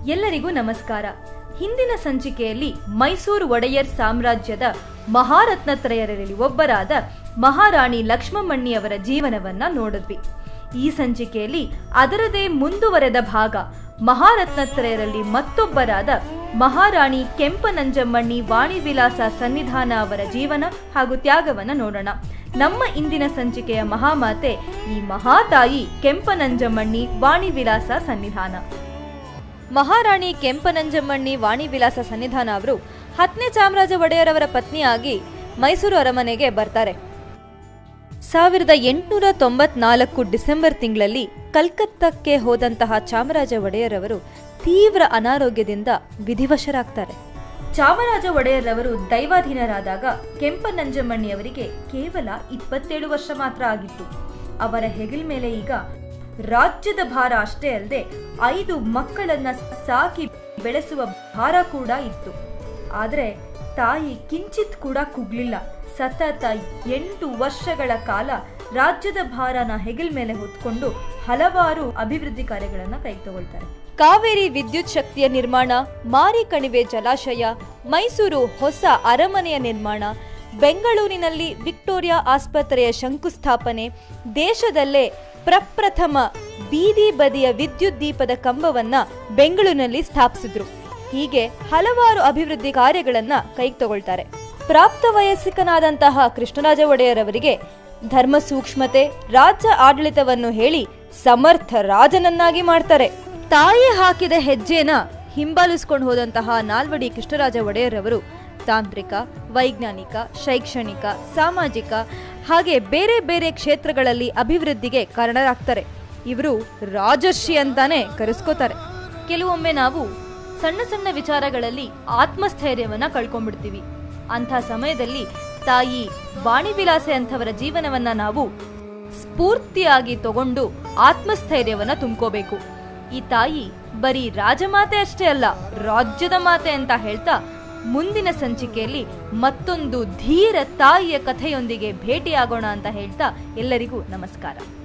ಎಲ್ಲರಿಗೂ ನಮಸ್ಕಾರ ಹಿಂದಿನ ಸಂಚಿಕೆಯಲ್ಲಿ ಮೈಸೂರು ಒಡೆಯರ್ ಸಾಮ್ರಾಜ್ಯದ ಮಹಾರತ್ನತ್ರಯರಲ್ಲಿ ಒಬ್ಬರಾದ ಮಹಾರಾಣಿ ಲಕ್ಷ್ಮಮ್ಮಣ್ಣಿಯವರ ಜೀವನವನ್ನ ನೋಡಿದ್ವಿ ಈ ಸಂಚಿಕೆಯಲ್ಲಿ ಅದರದೇ ಮುಂದುವರೆದ ಭಾಗ ಮಹಾರತ್ನತ್ರಯರಲ್ಲಿ ಮತ್ತೊಬ್ಬರಾದ ಮಹಾರಾಣಿ ಕೆಂಪನಂಜಮ್ಮಣ್ಣಿ ವಾಣಿವಿಲಾಸ ಸನ್ನಿಧಾನ ಅವರ ಜೀವನ ಹಾಗೂ ತ್ಯಾಗವನ್ನ ನೋಡೋಣ ನಮ್ಮ ಇಂದಿನ ಸಂಚಿಕೆಯ ಮಹಾಮಾತೆ ಈ ಮಹಾತಾಯಿ ಕೆಂಪನಂಜಮ್ಮಣ್ಣಿ ವಾಣಿವಿಲಾಸ ಸನ್ನಿಧಾನ ಮಹಾರಾಣಿ ಕೆಂಪನಂಜಮ್ಮಣ್ಣಿ ವಾಣಿವಿಲಾಸ ಸನ್ನಿಧಾನ ಅವರು ಹತ್ತನೇ ಚಾಮರಾಜ ಒಡೆಯರವರ ಪತ್ನಿಯಾಗಿ ಮೈಸೂರು ಅರಮನೆಗೆ ಬರ್ತಾರೆ ಸಾವಿರದ ಎಂಟುನೂರ ತೊಂಬತ್ನಾಲ್ಕು ಡಿಸೆಂಬರ್ ತಿಂಗಳಲ್ಲಿ ಕಲ್ಕತ್ತಕ್ಕೆ ಹೋದಂತಹ ಚಾಮರಾಜ ಒಡೆಯರವರು ತೀವ್ರ ಅನಾರೋಗ್ಯದಿಂದ ವಿಧಿವಶರಾಗ್ತಾರೆ ಚಾಮರಾಜ ಒಡೆಯರವರು ದೈವಾಧೀನರಾದಾಗ ಕೆಂಪನಂಜಮ್ಮಣ್ಣಿಯವರಿಗೆ ಕೇವಲ ಇಪ್ಪತ್ತೇಳು ವರ್ಷ ಮಾತ್ರ ಆಗಿತ್ತು ಅವರ ಹೆಗಲ ಮೇಲೆ ಈಗ ರಾಜ್ಯದ ಭಾರ ಅಷ್ಟೇ ಅಲ್ಲದೆ ಐದು ಮಕ್ಕಳನ್ನ ಸಾಕಿ ಬೆಳೆಸುವ ಭಾರ ಕೂಡ ಇತ್ತು ಆದ್ರೆ ತಾಯಿ ಕಿಂಚಿತ್ ಕೂಡ ಕುಗ್ಲಿಲ್ಲ ಸತತ ಎಂಟು ವರ್ಷಗಳ ಕಾಲ ರಾಜ್ಯದ ಭಾರನ ಹೆಗಲ್ ಮೇಲೆ ಹೊತ್ಕೊಂಡು ಹಲವಾರು ಅಭಿವೃದ್ಧಿ ಕಾರ್ಯಗಳನ್ನ ಕೈಗೊಳ್ತಾರೆ ಕಾವೇರಿ ವಿದ್ಯುತ್ ಶಕ್ತಿಯ ನಿರ್ಮಾಣ ಮಾರಿ ಕಣಿವೆ ಜಲಾಶಯ ಮೈಸೂರು ಹೊಸ ಅರಮನೆಯ ನಿರ್ಮಾಣ ಬೆಂಗಳೂರಿನಲ್ಲಿ ವಿಕ್ಟೋರಿಯಾ ಆಸ್ಪತ್ರೆಯ ಶಂಕುಸ್ಥಾಪನೆ ದೇಶದಲ್ಲೇ ಪ್ರಪ್ರಥಮ ಬೀದಿ ಬದಿಯ ವಿದ್ಯುತ್ ದೀಪದ ಕಂಬವನ್ನ ಬೆಂಗಳೂರಿನಲ್ಲಿ ಸ್ಥಾಪಿಸಿದ್ರು ಹೀಗೆ ಹಲವಾರು ಅಭಿವೃದ್ಧಿ ಕಾರ್ಯಗಳನ್ನ ಕೈಗೊಳ್ತಾರೆ ಪ್ರಾಪ್ತ ವಯಸ್ಸಿಕನಾದಂತಹ ಕೃಷ್ಣರಾಜ ಒಡೆಯರವರಿಗೆ ಧರ್ಮ ಸೂಕ್ಷ್ಮತೆ ರಾಜ್ಯ ಆಡಳಿತವನ್ನು ಹೇಳಿ ಸಮರ್ಥ ರಾಜನನ್ನಾಗಿ ಮಾಡ್ತಾರೆ ತಾಯಿ ಹಾಕಿದ ಹೆಜ್ಜೆನ ಹಿಂಬಾಲಿಸ್ಕೊಂಡು ಹೋದಂತಹ ನಾಲ್ವಡಿ ಕೃಷ್ಣರಾಜ ಒಡೆಯರವರು ತಾಂತ್ರಿಕ ವೈಜ್ಞಾನಿಕ ಶೈಕ್ಷಣಿಕ ಸಾಮಾಜಿಕ ಹಾಗೆ ಬೇರೆ ಬೇರೆ ಕ್ಷೇತ್ರಗಳಲ್ಲಿ ಅಭಿವೃದ್ಧಿಗೆ ಕಾರಣರಾಗ್ತಾರೆ ಇವರು ರಾಜರ್ಷಿ ಅಂತಾನೆ ಕರೆಸ್ಕೋತಾರೆ ಕೆಲವೊಮ್ಮೆ ನಾವು ಸಣ್ಣ ಸಣ್ಣ ವಿಚಾರಗಳಲ್ಲಿ ಆತ್ಮಸ್ಥೈರ್ಯವನ್ನ ಕಳ್ಕೊಂಡ್ಬಿಡ್ತೀವಿ ಅಂಥ ಸಮಯದಲ್ಲಿ ತಾಯಿ ವಾಣಿವಿಲಾಸೆ ಅಂಥವರ ಜೀವನವನ್ನ ನಾವು ಸ್ಫೂರ್ತಿಯಾಗಿ ತಗೊಂಡು ಆತ್ಮಸ್ಥೈರ್ಯವನ್ನ ತುಂಬ್ಕೋಬೇಕು ಈ ತಾಯಿ ಬರೀ ರಾಜಮಾತೆ ಅಷ್ಟೇ ಅಲ್ಲ ರಾಜ್ಯದ ಮಾತೆ ಅಂತ ಹೇಳ್ತಾ ಮುಂದಿನ ಸಂಚಿಕೆಯಲ್ಲಿ ಮತ್ತೊಂದು ಧೀರ ತಾಯಿಯ ಕಥೆಯೊಂದಿಗೆ ಭೇಟಿಯಾಗೋಣ ಅಂತ ಹೇಳ್ತಾ ಎಲ್ಲರಿಗೂ ನಮಸ್ಕಾರ